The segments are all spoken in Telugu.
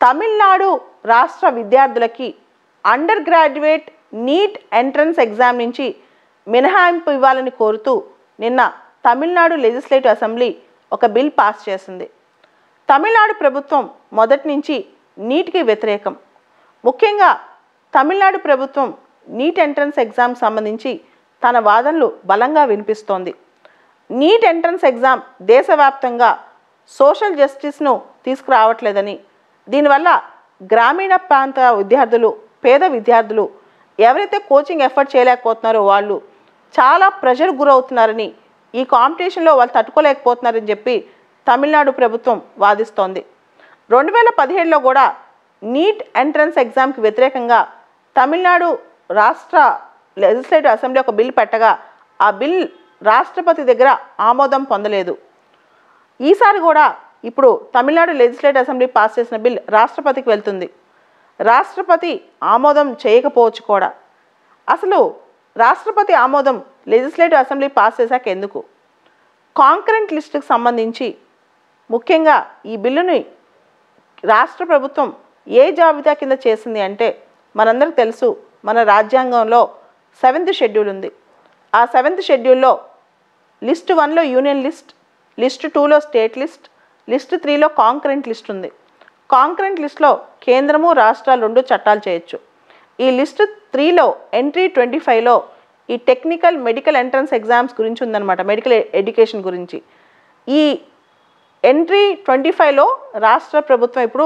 తమిళనాడు రాష్ట్ర విద్యార్థులకి undergraduate NEET entrance exam నుంచి మినహాయింపు ఇవ్వాలని కోరుతూ నిన్న తమిళనాడు లెజిస్లేటివ్ అసెంబ్లీ ఒక బిల్ పాస్ చేసింది తమిళనాడు ప్రభుత్వం మొదటి నుంచి నీట్కి వ్యతిరేకం ముఖ్యంగా తమిళనాడు ప్రభుత్వం నీట్ ఎంట్రన్స్ ఎగ్జామ్ సంబంధించి తన వాదనలు బలంగా వినిపిస్తోంది నీట్ ఎంట్రన్స్ ఎగ్జామ్ దేశవ్యాప్తంగా సోషల్ జస్టిస్ను తీసుకురావట్లేదని దీనివల్ల గ్రామీణ ప్రాంత విద్యార్థులు పేద విద్యార్థులు ఎవరైతే కోచింగ్ ఎఫర్ట్ చేయలేకపోతున్నారో వాళ్ళు చాలా ప్రెషర్ గురవుతున్నారని ఈ కాంపిటీషన్లో వాళ్ళు తట్టుకోలేకపోతున్నారని చెప్పి తమిళనాడు ప్రభుత్వం వాదిస్తోంది రెండు వేల పదిహేడులో కూడా నీట్ ఎంట్రన్స్ ఎగ్జామ్కి వ్యతిరేకంగా తమిళనాడు రాష్ట్ర లెజిస్లేటివ్ అసెంబ్లీ ఒక బిల్ పెట్టగా ఆ బిల్ రాష్ట్రపతి దగ్గర ఆమోదం పొందలేదు ఈసారి కూడా ఇప్పుడు తమిళనాడు లెజిస్లేటివ్ అసెంబ్లీ పాస్ చేసిన బిల్ రాష్ట్రపతికి వెళ్తుంది రాష్ట్రపతి ఆమోదం చేయకపోవచ్చు కూడా అసలు రాష్ట్రపతి ఆమోదం లెజిస్లేటివ్ అసెంబ్లీ పాస్ చేశాక ఎందుకు కాంకరెంట్ లిస్టుకు సంబంధించి ముఖ్యంగా ఈ బిల్లుని రాష్ట్ర ప్రభుత్వం ఏ జాబితా కింద చేసింది అంటే మనందరికి తెలుసు మన రాజ్యాంగంలో సెవెంత్ షెడ్యూల్ ఉంది ఆ సెవెంత్ షెడ్యూల్లో లిస్ట్ వన్లో యూనియన్ లిస్ట్ లిస్ట్ టూలో స్టేట్ లిస్ట్ లిస్ట్ త్రీలో కాంకరెంట్ లిస్ట్ ఉంది కాంకరెంట్ లిస్ట్లో కేంద్రము రాష్ట్రాలు రెండు చట్టాలు చేయొచ్చు ఈ లిస్ట్ త్రీలో ఎంట్రీ ట్వంటీ ఫైవ్లో ఈ టెక్నికల్ మెడికల్ ఎంట్రన్స్ ఎగ్జామ్స్ గురించి ఉందన్నమాట మెడికల్ ఎడ్యుకేషన్ గురించి ఈ ఎంట్రీ ట్వంటీ ఫైవ్లో రాష్ట్ర ప్రభుత్వం ఇప్పుడు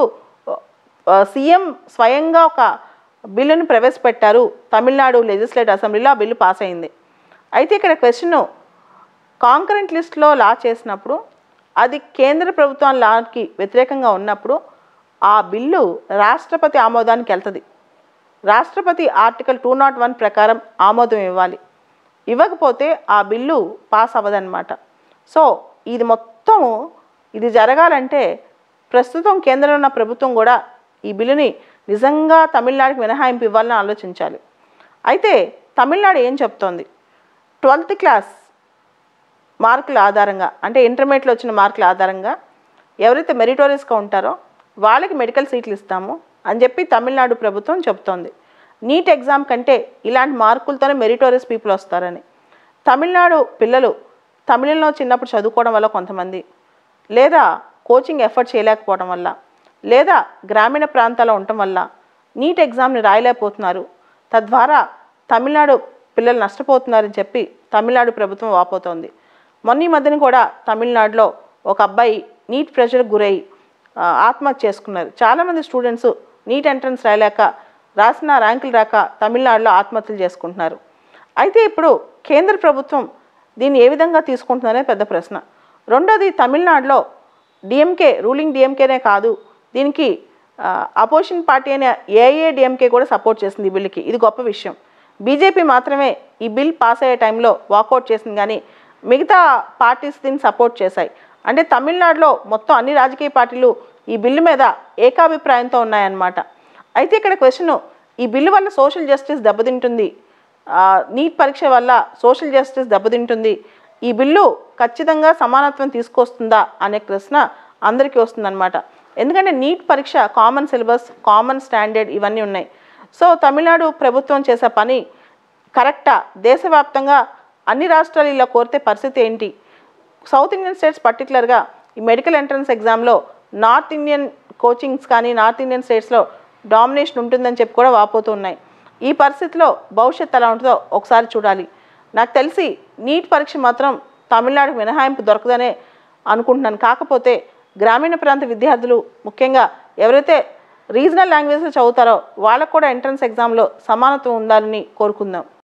ఆ, సీఎం స్వయంగా ఒక బిల్లును ప్రవేశపెట్టారు తమిళనాడు లెజిస్లేటివ్ అసెంబ్లీలో ఆ బిల్లు పాస్ అయింది అయితే ఇక్కడ క్వశ్చన్ కాంకరెంట్ లిస్ట్లో లా చేసినప్పుడు అది కేంద్ర ప్రభుత్వం లాకి వ్యతిరేకంగా ఉన్నప్పుడు ఆ బిల్లు రాష్ట్రపతి ఆమోదానికి వెళ్తుంది రాష్ట్రపతి ఆర్టికల్ టూ నాట్ వన్ ప్రకారం ఆమోదం ఇవ్వాలి ఇవ్వకపోతే ఆ బిల్లు పాస్ అవ్వదన్నమాట సో ఇది మొత్తం ఇది జరగాలంటే ప్రస్తుతం కేంద్రంలో ఉన్న ప్రభుత్వం కూడా ఈ బిల్లుని నిజంగా తమిళనాడుకి మినహాయింపు ఇవ్వాలని ఆలోచించాలి అయితే తమిళనాడు ఏం చెప్తోంది ట్వెల్త్ క్లాస్ మార్కుల ఆధారంగా అంటే ఇంటర్మీడియట్లో వచ్చిన మార్కుల ఆధారంగా ఎవరైతే మెరిటోరియస్గా ఉంటారో వాళ్ళకి మెడికల్ సీట్లు ఇస్తాము అని చెప్పి తమిళనాడు ప్రభుత్వం చెప్తోంది నీట్ ఎగ్జామ్ కంటే ఇలాంటి మార్కులతోనే మెరిటోరియస్ పీపుల్ వస్తారని తమిళనాడు పిల్లలు తమిళంలో చిన్నప్పుడు చదువుకోవడం వల్ల కొంతమంది లేదా కోచింగ్ ఎఫర్ట్ చేయలేకపోవడం వల్ల లేదా గ్రామీణ ప్రాంతాల్లో ఉండటం వల్ల నీట్ ఎగ్జామ్ని రాయలేకపోతున్నారు తద్వారా తమిళనాడు పిల్లలు నష్టపోతున్నారని చెప్పి తమిళనాడు ప్రభుత్వం వాపోతోంది మొన్న ఈ మధ్యన కూడా తమిళనాడులో ఒక అబ్బాయి నీట్ ప్రెషర్కి గురై ఆ, ఆత్మహత్య చేసుకున్నారు చాలామంది స్టూడెంట్స్ నీట్ ఎంట్రన్స్ రాయలేక రాసిన ర్యాంకులు రాక తమిళనాడులో ఆత్మహత్యలు చేసుకుంటున్నారు అయితే ఇప్పుడు కేంద్ర ప్రభుత్వం దీన్ని ఏ విధంగా తీసుకుంటుందనేది పెద్ద ప్రశ్న రెండోది తమిళనాడులో డిఎంకే రూలింగ్ డిఎంకేనే కాదు దీనికి అపోజిషన్ పార్టీ అయిన ఏఐఏడిఎంకే కూడా సపోర్ట్ చేసింది ఈ బిల్లుకి ఇది గొప్ప విషయం బీజేపీ మాత్రమే ఈ బిల్ పాస్ అయ్యే టైంలో వాకౌట్ చేసింది కానీ మిగతా పార్టీస్ దీన్ని సపోర్ట్ చేశాయి అంటే తమిళనాడులో మొత్తం అన్ని రాజకీయ పార్టీలు ఈ బిల్లు మీద ఏకాభిప్రాయంతో ఉన్నాయన్నమాట అయితే ఇక్కడ క్వశ్చన్ ఈ బిల్లు వల్ల సోషల్ జస్టిస్ దెబ్బతింటుంది ఆ, నీట్ పరీక్ష వల్ల సోషల్ జస్టిస్ దెబ్బతింటుంది ఈ బిల్లు ఖచ్చితంగా సమానత్వం తీసుకొస్తుందా అనే ప్రశ్న అందరికీ వస్తుందన్నమాట ఎందుకంటే నీట్ పరీక్ష కామన్ సిలబస్ కామన్ స్టాండర్డ్ ఇవన్నీ ఉన్నాయి సో తమిళనాడు ప్రభుత్వం చేసే పని కరెక్టా దేశవ్యాప్తంగా అన్ని రాష్ట్రాలు ఇలా కోరితే పరిస్థితి ఏంటి సౌత్ ఇండియన్ స్టేట్స్ పర్టికులర్గా ఈ మెడికల్ ఎంట్రన్స్ ఎగ్జామ్లో నార్త్ ఇండియన్ కోచింగ్స్ కానీ నార్త్ ఇండియన్ స్టేట్స్లో డామినేషన్ ఉంటుందని చెప్పి కూడా వాపోతూ ఉన్నాయి ఈ పరిస్థితిలో భవిష్యత్తు ఎలా ఉంటుందో ఒకసారి చూడాలి నాకు తెలిసి నీట్ పరీక్ష మాత్రం తమిళనాడుకు మినహాయింపు దొరకదనే అనుకుంటున్నాను కాకపోతే గ్రామీణ ప్రాంత విద్యార్థులు ముఖ్యంగా ఎవరైతే రీజనల్ లాంగ్వేజ్లో చదువుతారో వాళ్ళకు కూడా ఎంట్రన్స్ ఎగ్జామ్లో సమానత్వం ఉండాలని కోరుకుందాం